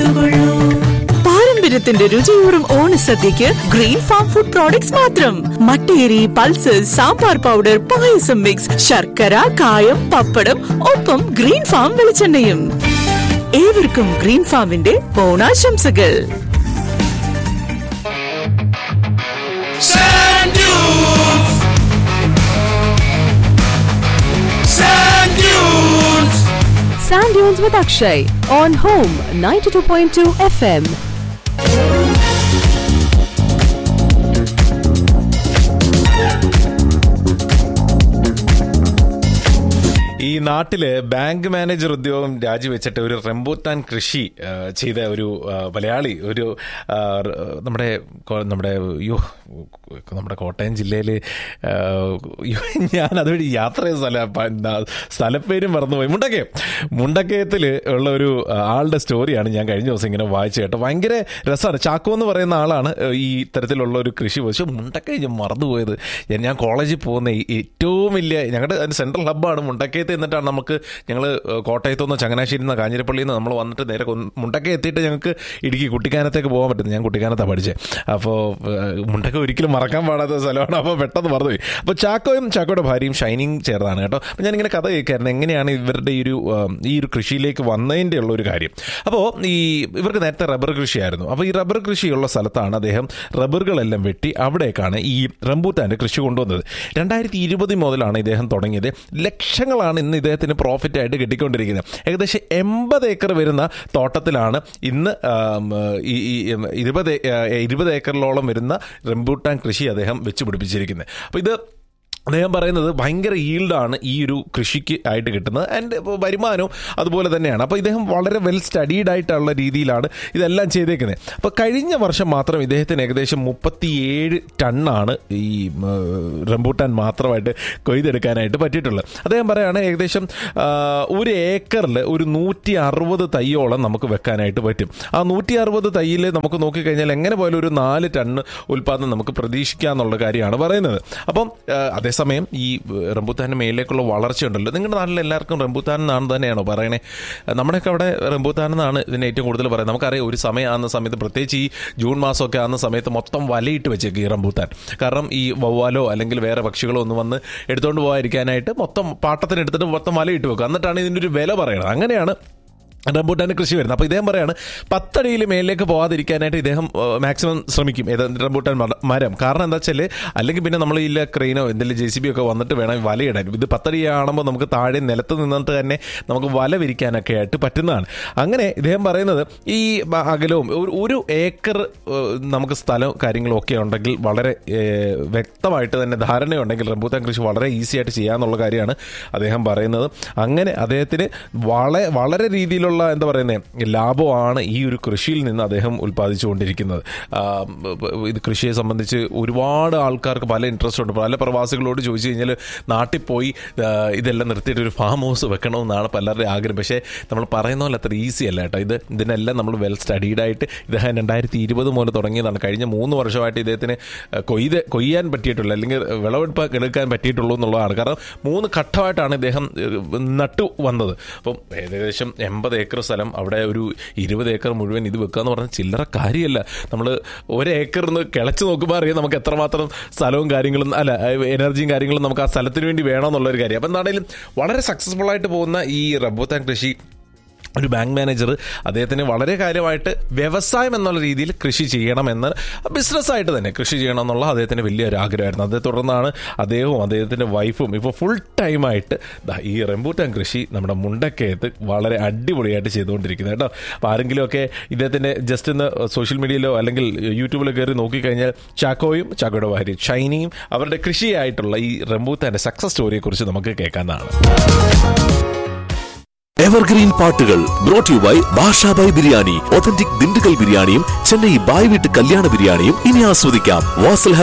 എടുത്തുകൊള്ളൂ പാരമ്പര്യത്തിന്റെ രുചിയൂറും ഓണസദ്യക്ക് ഗ്രീൻ ഫാം ഫുഡ് പ്രോഡക്ട്സ് മാത്രം മട്ടേരി pulses sambar powder payasam mix ശർക്കര കായം പപ്പടം ഒപ്പം ഗ്രീൻ ഫാം വെളിച്ചെണ്ണയും ഏവർക്കും ഗ്രീൻ ഫാമിന്റെ ഓണാശംസകൾ Sand dunes. Sand dunes. Sand Dunes with Akshay on Home 92.2 FM. ഈ നാട്ടില് ബാങ്ക് മാനേജർ ഉദ്യോഗം രാജിവെച്ചിട്ട് ഒരു റംബൂട്ടാൻ കൃഷി ആ, ചെയ്ത ഒരു ആ, മലയാളി ഒരു ആ, റ്- നമ്മുടെ കോ- നമ്മുടെ യോ നമ്മുടെ കോട്ടയം ജില്ലയിൽ ഞാൻ അതുവഴി യാത്ര ചെയ്ത സ്ഥലം പ- എന്താ, സ്ഥലപ്പേരും മറന്നുപോയി മുണ്ടക്കയം മുണ്ടക്കയത്തിൽ ഉള്ള ഒരു ആ, ആളുടെ സ്റ്റോറിയാണ് ഞാൻ കഴിഞ്ഞ ദിവസം ഇങ്ങനെ വായിച്ചു കേട്ടോ ഭയങ്കര രസമാണ് ചാക്കോ എന്ന് പറയുന്ന ആളാണ് ഈ ഇത്തരത്തിലുള്ള ഒരു കൃഷി പക്ഷേ മുണ്ടക്കയം ഞാൻ മറന്നുപോയത് ഞാൻ- ഞാൻ കോളേജിൽ പോകുന്ന ഈ ഏറ്റവും വലിയ ഞങ്ങളുടെ അതിന്റെ സെൻട്രൽ ഹബ്ബാണ് മുണ്ടക്കയത്ത് എന്നിട്ടാണ് നമുക്ക് ഞങ്ങൾ കോട്ടയത്തു നിന്ന് ചങ്ങനാശ്ശേരി നിന്ന് കാഞ്ഞിരപ്പള്ളിയിൽ നിന്ന് നമ്മൾ വന്നിട്ട് നേരെ കൊ- മുണ്ടക്കയം എത്തിയിട്ട് ഞങ്ങൾക്ക് ഇടുക്കി കുട്ടിക്കാനത്തേക്ക് പോകാൻ പറ്റുന്നത് ഞാൻ കുട്ടിക്കാനത്താണ് പഠിച്ചത് അപ്പോൾ മുണ്ടക്ക ഒരിക്കലും മറക്കാൻ പാടാത്ത സ്ഥലമാണ് അപ്പോൾ പെട്ടെന്ന് മറന്നുപോയി അപ്പോൾ ചാക്കോയും ചാക്കോയുടെ ഭാര്യയും ഷൈനിങ് ചേർന്നതാണ് കേട്ടോ അപ്പോൾ ഞാനിങ്ങനെ കഥ കേൾക്കായിരുന്നു എങ്ങനെയാണ് ഇവരുടെ ഈ ഒരു ആ, ഈ ഒരു കൃഷിയിലേക്ക് വന്നതിൻ്റെ ഉള്ള ഒരു കാര്യം അപ്പോൾ ഈ ഇവർക്ക് നേരത്തെ റബ്ബർ കൃഷിയായിരുന്നു അപ്പോൾ ഈ റബ്ബർ കൃഷിയുള്ള സ്ഥലത്താണ് അദ്ദേഹം റബ്ബറുകളെല്ലാം വെട്ടി അവിടേക്കാണ് ഈ റംബൂട്ടാൻ്റെ കൃഷി കൊണ്ടുവന്നത് രണ്ടായിരത്തി ഇരുപത് മുതലാണ് ഇദ്ദേഹം തുടങ്ങിയത് ലക്ഷങ്ങളാണ് ഇന്ന് ഇദ്ദേഹത്തിന് പ്രോഫിറ്റ് ആയിട്ട് കിട്ടിക്കൊണ്ടിരിക്കുന്നത് ഏകദേശം എൺപത് ഏക്കർ വരുന്ന തോട്ടത്തിലാണ് ഇന്ന് ആം, ഈ ഈ ഇരുപത് ഇരുപത് ഏക്കറിലോളം വരുന്ന റംബൂട്ടാൻ കൃഷി അദ്ദേഹം വെച്ച് പിടിപ്പിച്ചിരിക്കുന്നത് അപ്പോൾ ഇത് അദ്ദേഹം പറയുന്നത് ഭയങ്കര ഈൽഡാണ് ഈ ഒരു കൃഷിക്ക് ആയിട്ട് കിട്ടുന്നത് ആൻഡ് വരുമാനവും അതുപോലെ തന്നെയാണ് അപ്പോൾ ഇദ്ദേഹം വളരെ വെൽ സ്റ്റഡീഡ് ആയിട്ടുള്ള രീതിയിലാണ് ഇതെല്ലാം ചെയ്തേക്കുന്നത് അപ്പോൾ കഴിഞ്ഞ വർഷം മാത്രം ഇദ്ദേഹത്തിന് ഏകദേശം മുപ്പത്തിയേഴ് ടണ്ണാണ് ഈ ഉം, റംബൂട്ടാൻ മാത്രമായിട്ട് കൊയ്തെടുക്കാനായിട്ട് പറ്റിയിട്ടുള്ളത് അദ്ദേഹം പറയുകയാണ് ഏകദേശം ആ, ഒരു ഏക്കറിൽ ഒരു നൂറ്റി അറുപത് തൈയോളം നമുക്ക് വെക്കാനായിട്ട് പറ്റും ആ നൂറ്റി അറുപത് തൈയിൽ നമുക്ക് നോക്കിക്കഴിഞ്ഞാൽ എങ്ങനെ പോയാലും ഒരു നാല് ടണ്ണ് ഉൽപ്പാദനം നമുക്ക് പ്രതീക്ഷിക്കാന്നുള്ള കാര്യമാണ് പറയുന്നത് അപ്പം ആ, അതേസമയം ഈ റംബൂത്താൻ്റെ മേലിലേക്കുള്ള വളർച്ചയുണ്ടല്ലോ നിങ്ങളുടെ നാട്ടിൽ എല്ലാവർക്കും റംബൂത്താൻ എന്നാണ് തന്നെയാണോ പറയണേ നമ്മുടെയൊക്കെ അവിടെ റംബൂത്താൻ എന്നാണ് ഇതിന് ഏറ്റവും കൂടുതൽ പറയുന്നത് നമുക്കറിയാം ഒരു സമയം ആകുന്ന സമയത്ത് പ്രത്യേകിച്ച് ഈ ജൂൺ മാസമൊക്കെ ആകുന്ന സമയത്ത് മൊത്തം വലയിട്ട് വെച്ചേക്ക് ഈ റംബൂത്താൻ കാരണം ഈ വവ്വാലോ അല്ലെങ്കിൽ വേറെ പക്ഷികളോ ഒന്നും വന്ന് എടുത്തുകൊണ്ട് പോകാതിരിക്കാനായിട്ട് മൊത്തം പാട്ടത്തിന് എടുത്തിട്ട് മൊത്തം വലയിട്ട് വെക്കും എന്നിട്ടാണ് ഇതിൻ്റെ ഒരു വില പറയുന്നത് അങ്ങനെയാണ് റംബൂട്ടാൻ്റെ കൃഷി വരുന്നത് അപ്പോൾ ഇദ്ദേഹം പറയാണ് പത്തടിയിൽ മേലിലേക്ക് പോകാതിരിക്കാനായിട്ട് ഇദ്ദേഹം മാക്സിമം ശ്രമിക്കും ഏത് റംബൂട്ടാൻ മര- മരം കാരണം എന്താ വെച്ചാൽ അല്ലെങ്കിൽ പിന്നെ നമ്മൾ ഇല്ല ക്രെയിനോ എന്തെങ്കിലും ജെ സി ബി ഒക്കെ വന്നിട്ട് വേണം വലയിടാൻ ഇത് പത്തടി ആകുമ്പോൾ നമുക്ക് താഴെ നിലത്ത് നിന്നിട്ട് തന്നെ നമുക്ക് വല വിരിക്കാനൊക്കെ ആയിട്ട് പറ്റുന്നതാണ് അങ്ങനെ ഇദ്ദേഹം പറയുന്നത് ഈ ബ- അകലവും ഒരു- ഒരു ഏക്കർ ഏഹ്, നമുക്ക് സ്ഥലവും കാര്യങ്ങളും ഒക്കെ ഉണ്ടെങ്കിൽ വളരെ ഏഹ്, വ്യക്തമായിട്ട് തന്നെ ധാരണയുണ്ടെങ്കിൽ റംബൂത്താൻ കൃഷി വളരെ ഈസി ആയിട്ട് ചെയ്യാന്നുള്ള കാര്യമാണ് അദ്ദേഹം പറയുന്നത് അങ്ങനെ അദ്ദേഹത്തിന് വളരെ വളരെ രീതിയിലുള്ള എന്താ പറയുന്നത് ലാഭമാണ് ഈ ഒരു കൃഷിയിൽ നിന്ന് അദ്ദേഹം ഉൽപ്പാദിച്ചുകൊണ്ടിരിക്കുന്നത് ആ, ഇത് കൃഷിയെ സംബന്ധിച്ച് ഒരുപാട് ആൾക്കാർക്ക് പല ഇൻട്രസ്റ്റ് ഉണ്ട് പല പ്രവാസികളോട് ചോദിച്ചു കഴിഞ്ഞാൽ നാട്ടിൽ പോയി ആ, ഇതെല്ലാം നിർത്തിയിട്ട് ഒരു ഫാം ഹൗസ് വെക്കണമെന്നാണ് പലരുടെയും ആഗ്രഹം പക്ഷേ നമ്മൾ പറയുന്ന പോലെ അത്ര ഈസി അല്ല കേട്ടോ ഇത് ഇതിനെല്ലാം നമ്മൾ വെൽ സ്റ്റഡീഡ് ആയിട്ട് ഇദ്ദേഹം രണ്ടായിരത്തി ഇരുപത് മുതൽ തുടങ്ങിയതാണ് കഴിഞ്ഞ മൂന്ന് വർഷമായിട്ട് ഇദ്ദേഹത്തിന് കൊയ്ത് കൊയ്യാൻ പറ്റിയിട്ടുള്ള അല്ലെങ്കിൽ വിളവെടുപ്പ് എടുക്കാൻ പറ്റിയിട്ടുള്ളൂ എന്നുള്ളതാണ് കാരണം മൂന്ന് ഘട്ടമായിട്ടാണ് ഇദ്ദേഹം ഏഹ്, നട്ടു വന്നത് അപ്പം ഏകദേശം എൺപത് ഏക്കർ സ്ഥലം അവിടെ ഒരു ഇരുപത് ഏക്കർ മുഴുവൻ ഇത് വെക്കുക എന്ന് പറഞ്ഞാൽ ചില്ലറ കാര്യമല്ല നമ്മൾ ഒരു ഏക്കറിന്ന് കിളച്ച് നോക്കുമ്പോൾ അറിയാം നമുക്ക് എത്രമാത്രം സ്ഥലവും കാര്യങ്ങളും അല്ല എനർജിയും കാര്യങ്ങളും നമുക്ക് ആ സ്ഥലത്തിന് വേണ്ടി വേണമെന്നുള്ളൊരു കാര്യം അപ്പം എന്താണെങ്കിലും വളരെ സക്സസ്ഫുൾ ആയിട്ട് പോകുന്ന ഈ റബ്ബൂത്താൻ കൃഷി ഒരു ബാങ്ക് മാനേജർ അദ്ദേഹത്തിന് വളരെ കാര്യമായിട്ട് വ്യവസായം എന്നുള്ള രീതിയിൽ കൃഷി ചെയ്യണമെന്ന് ബിസിനസ്സായിട്ട് തന്നെ കൃഷി ചെയ്യണം എന്നുള്ള അദ്ദേഹത്തിന് വലിയൊരു ആഗ്രഹമായിരുന്നു അതേ തുടർന്നാണ് അദ്ദേഹവും അദ്ദേഹത്തിൻ്റെ വൈഫും ഇപ്പോൾ ഫുൾ ടൈമായിട്ട് ദാ ഈ റംബൂട്ടാൻ കൃഷി നമ്മുടെ മുണ്ടക്കയത്ത് വളരെ അടിപൊളിയായിട്ട് ചെയ്തുകൊണ്ടിരിക്കുന്നത് കേട്ടോ അപ്പോൾ ആരെങ്കിലുമൊക്കെ ഇദ്ദേഹത്തിൻ്റെ ജസ്റ്റ് ഒന്ന് സോഷ്യൽ മീഡിയയിലോ അല്ലെങ്കിൽ യൂട്യൂബിലോ കയറി നോക്കിക്കഴിഞ്ഞാൽ ചാക്കോയും ചാക്കോയുടെ ഭാര്യ ഷൈനിയും അവരുടെ കൃഷിയായിട്ടുള്ള ഈ റംബൂത്താൻ്റെ സക്സസ് സ്റ്റോറിയെക്കുറിച്ച് നമുക്ക് കേൾക്കാവുന്നതാണ് എവർഗ്രീൻ പാട്ടുകൾ brought you by Bashabhai biryani authentic Dindigul ബിരിയാണിയും ചെന്നൈ ബായ് വീട്ട് കല്യാണ ബിരിയാണിയും ഇനി ആസ്വദിക്കാം വാസൽ